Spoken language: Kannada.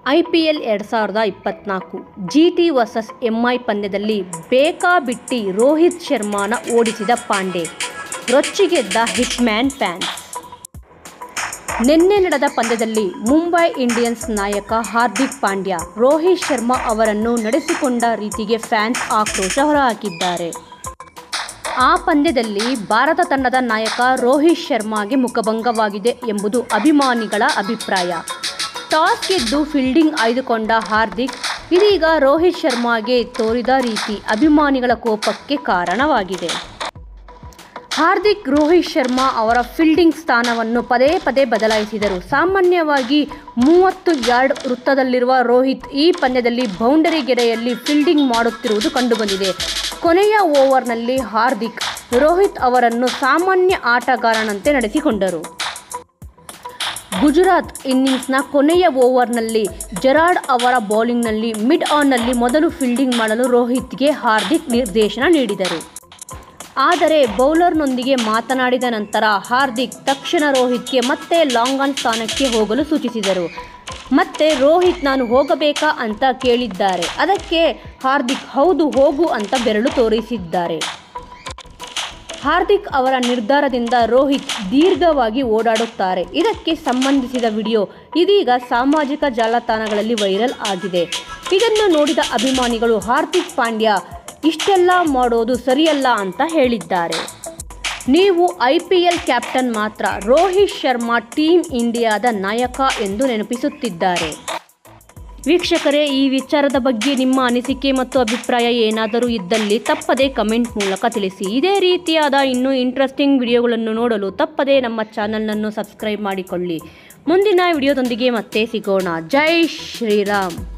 ಐ ಪಿ ಎಲ್ ಎರಡು ಸಾವಿರದ ಇಪ್ಪತ್ನಾಲ್ಕು ಜಿ ಟಿ ವರ್ಸಸ್ ಎಂಐ ಪಂದ್ಯದಲ್ಲಿ ಬೇಕಾಬಿಟ್ಟಿ ರೋಹಿತ್ ಶರ್ಮಾನ ಓಡಿಸಿದ ಪಾಂಡೆ ರೊಚ್ಚಿಗೆದ್ದ ಹಿಟ್ಮ್ಯಾನ್ ಫ್ಯಾನ್ಸ್ ನಿನ್ನೆ ನಡೆದ ಪಂದ್ಯದಲ್ಲಿ ಮುಂಬೈ ಇಂಡಿಯನ್ಸ್ ನಾಯಕ ಹಾರ್ದಿಕ್ ಪಾಂಡ್ಯ ರೋಹಿತ್ ಶರ್ಮಾ ಅವರನ್ನು ನಡೆಸಿಕೊಂಡ ರೀತಿಗೆ ಫ್ಯಾನ್ಸ್ ಆಕ್ರೋಶ ಹೊರಹಾಕಿದ್ದಾರೆ ಆ ಪಂದ್ಯದಲ್ಲಿ ಭಾರತ ತಂಡದ ನಾಯಕ ರೋಹಿತ್ ಶರ್ಮಾಗೆ ಮುಖಭಂಗವಾಗಿದೆ ಎಂಬುದು ಅಭಿಮಾನಿಗಳ ಅಭಿಪ್ರಾಯ ಟಾಸ್ ಗೆದ್ದು ಫೀಲ್ಡಿಂಗ್ ಆಯ್ದುಕೊಂಡ ಹಾರ್ದಿಕ್ ಇದೀಗ ರೋಹಿತ್ ಶರ್ಮಾಗೆ ತೋರಿದ ರೀತಿ ಅಭಿಮಾನಿಗಳ ಕೋಪಕ್ಕೆ ಕಾರಣವಾಗಿದೆ ಹಾರ್ದಿಕ್ ರೋಹಿತ್ ಶರ್ಮಾ ಅವರ ಫೀಲ್ಡಿಂಗ್ ಸ್ಥಾನವನ್ನು ಪದೇ ಪದೇ ಬದಲಾಯಿಸಿದರು ಸಾಮಾನ್ಯವಾಗಿ ಮೂವತ್ತು ಯಾರ್ಡ್ ವೃತ್ತದಲ್ಲಿರುವ ರೋಹಿತ್ ಈ ಪಂದ್ಯದಲ್ಲಿ ಬೌಂಡರಿ ಗೆರೆಯಲ್ಲಿ ಫೀಲ್ಡಿಂಗ್ ಮಾಡುತ್ತಿರುವುದು ಕಂಡುಬಂದಿದೆ ಕೊನೆಯ ಓವರ್ನಲ್ಲಿ ಹಾರ್ದಿಕ್ ರೋಹಿತ್ ಅವರನ್ನು ಸಾಮಾನ್ಯ ಆಟಗಾರನಂತೆ ನಡೆಸಿಕೊಂಡರು ಗುಜರಾತ್ ಇನ್ನಿಂಗ್ಸ್ನ ಕೊನೆಯ ಓವರ್ನಲ್ಲಿ ಜೆರಾರ್ಡ್ ಅವರ ಬೌಲಿಂಗ್ನಲ್ಲಿ ಮಿಡ್ ಆನ್ನಲ್ಲಿ ಮೊದಲು ಫೀಲ್ಡಿಂಗ್ ಮಾಡಲು ರೋಹಿತ್ಗೆ ಹಾರ್ದಿಕ್ ನಿರ್ದೇಶನ ನೀಡಿದರು ಆದರೆ ಬೌಲರ್ನೊಂದಿಗೆ ಮಾತನಾಡಿದ ನಂತರ ಹಾರ್ದಿಕ್ ತಕ್ಷಣ ರೋಹಿತ್ಗೆ ಮತ್ತೆ ಲಾಂಗ್ ಆನ್ ಸ್ಥಾನಕ್ಕೆ ಹೋಗಲು ಸೂಚಿಸಿದರು ಮತ್ತೆ ರೋಹಿತ್ ನಾನು ಹೋಗಬೇಕಾ ಅಂತ ಕೇಳಿದ್ದಾರೆ ಅದಕ್ಕೆ ಹಾರ್ದಿಕ್ ಹೌದು ಹೋಗು ಅಂತ ಬೆರಳು ತೋರಿಸಿದ್ದಾರೆ ಹಾರ್ದಿಕ್ ಅವರ ನಿರ್ಧಾರದಿಂದ ರೋಹಿತ್ ದೀರ್ಘವಾಗಿ ಓಡಾಡುತ್ತಾರೆ ಇದಕ್ಕೆ ಸಂಬಂಧಿಸಿದ ವಿಡಿಯೋ ಇದೀಗ ಸಾಮಾಜಿಕ ಜಾಲತಾಣಗಳಲ್ಲಿ ವೈರಲ್ ಆಗಿದೆ ಇದನ್ನು ನೋಡಿದ ಅಭಿಮಾನಿಗಳು ಹಾರ್ದಿಕ್ ಪಾಂಡ್ಯ ಇಷ್ಟೆಲ್ಲ ಮಾಡೋದು ಸರಿಯಲ್ಲ ಅಂತ ಹೇಳಿದ್ದಾರೆ ನೀವು ಐ ಪಿ ಎಲ್ ಕ್ಯಾಪ್ಟನ್ ಮಾತ್ರ ರೋಹಿತ್ ಶರ್ಮಾ ಟೀಮ್ ಇಂಡಿಯಾದ ನಾಯಕ ಎಂದು ನೆನಪಿಸುತ್ತಿದ್ದಾರೆ ವೀಕ್ಷಕರೇ ಈ ವಿಚಾರದ ಬಗ್ಗೆ ನಿಮ್ಮ ಅನಿಸಿಕೆ ಮತ್ತು ಅಭಿಪ್ರಾಯ ಏನಾದರೂ ಇದ್ದಲ್ಲಿ ತಪ್ಪದೇ ಕಮೆಂಟ್ ಮೂಲಕ ತಿಳಿಸಿ ಇದೇ ರೀತಿಯಾದ ಇನ್ನೂ ಇಂಟ್ರೆಸ್ಟಿಂಗ್ ವಿಡಿಯೋಗಳನ್ನು ನೋಡಲು ತಪ್ಪದೇ ನಮ್ಮ ಚಾನಲ್ನನ್ನು ಸಬ್ಸ್ಕ್ರೈಬ್ ಮಾಡಿಕೊಳ್ಳಿ ಮುಂದಿನ ವಿಡಿಯೋದೊಂದಿಗೆ ಮತ್ತೆ ಸಿಗೋಣ ಜೈ ಶ್ರೀರಾಮ್